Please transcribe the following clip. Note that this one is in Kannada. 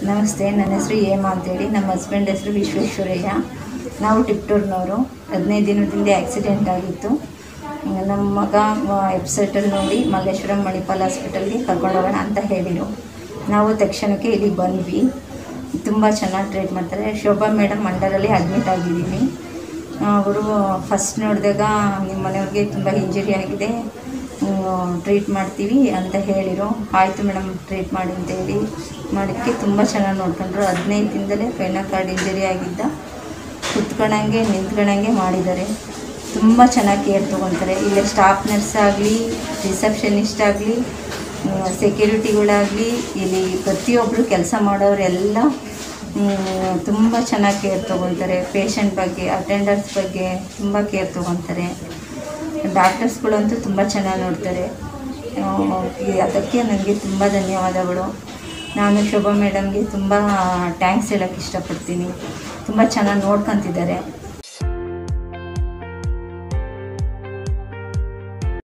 ನಮಸ್ತೆ ನನ್ನ ಹೆಸರು ಹೇಮಾ ಅಂತೇಳಿ ನಮ್ಮ ಹಸ್ಬೆಂಡ್ ಹೆಸರು ವಿಶ್ವೇಶ್ವರಯ್ಯ ನಾವು ಟಿಪ್ಟೂರ್ನವರು ಹದಿನೈದು ದಿನದಿಂದ ಆ್ಯಕ್ಸಿಡೆಂಟ್ ಆಗಿತ್ತು ನಮ್ಮ ಮಗ ವೆಬ್ಸೈಟಲ್ಲಿ ನೋಡಿ ಮಲ್ಲೇಶ್ವರಂ ಮಣಿಪಾಲ್ ಹಾಸ್ಪಿಟಲ್ಗೆ ಕರ್ಕೊಂಡೋಗೋಣ ಅಂತ ಹೇಳಿದರು ನಾವು ತಕ್ಷಣಕ್ಕೆ ಇಲ್ಲಿಗೆ ಬಂದ್ವಿ ತುಂಬ ಚೆನ್ನಾಗಿ ಟ್ರೀಟ್ ಮಾಡ್ತಾರೆ ಶೋಭಾ ಮೇಡಮ್ ಅಂಡರಲ್ಲಿ ಅಡ್ಮಿಟ್ ಆಗಿದ್ದೀವಿ ಅವರು ಫಸ್ಟ್ ನೋಡಿದಾಗ ನಿಮ್ಮ ಮನೆಯವ್ರಿಗೆ ತುಂಬ ಇಂಜುರಿ ಆಗಿದೆ ಟ್ರೀಟ್ ಮಾಡ್ತೀವಿ ಅಂತ ಹೇಳಿರು ಆಯಿತು ಮೇಡಮ್ ಟ್ರೀಟ್ ಮಾಡಿ ಅಂತ ಹೇಳಿ ಮಾಡಿದ್ದಕ್ಕೆ ತುಂಬ ಚೆನ್ನಾಗಿ ನೋಡ್ಕೊಂಡ್ರು ಹದಿನೈದು ದಿನದಲ್ಲೇ ಫೈನಲ್ ಕಾರ್ಡ್ ಇಂಜುರಿ ಆಗಿದ್ದ ಕುತ್ಕೊಳಂಗೆ ನಿಂತ್ಕೊಳಂಗೆ ಮಾಡಿದ್ದಾರೆ ತುಂಬ ಚೆನ್ನಾಗಿ ಕೇರ್ ತೊಗೊತಾರೆ ಇಲ್ಲಿ ಸ್ಟಾಫ್ ನರ್ಸ್ ಆಗಲಿ ರಿಸೆಪ್ಷನಿಸ್ಟ್ ಆಗಲಿ ಸೆಕ್ಯೂರಿಟಿಗಳಾಗಲಿ ಇಲ್ಲಿ ಪ್ರತಿಯೊಬ್ಬರು ಕೆಲಸ ಮಾಡೋರೆಲ್ಲ ತುಂಬ ಚೆನ್ನಾಗಿ ಕೇರ್ ತೊಗೊತಾರೆ ಪೇಷಂಟ್ ಬಗ್ಗೆ ಅಟೆಂಡರ್ಸ್ ಬಗ್ಗೆ ತುಂಬ ಕೇರ್ ತೊಗೊತಾರೆ ಡಾಕ್ಟರ್ಸ್ಗಳಂತೂ ತುಂಬ ಚೆನ್ನಾಗಿ ನೋಡ್ತಾರೆ ಆ, ಈ- ಅದಕ್ಕೆ ನನಗೆ ತುಂಬ ಧನ್ಯವಾದಗಳು ನಾನು ಶೋಭಾ ಮೇಡಮ್ಗೆ ತುಂಬ ಟ್ಯಾಂಕ್ಸ್ ಹೇಳೋಕ್ಕೆ ಇಷ್ಟಪಡ್ತೀನಿ ತುಂಬ ಚೆನ್ನಾಗಿ ನೋಡ್ಕೊತಿದ್ದಾರೆ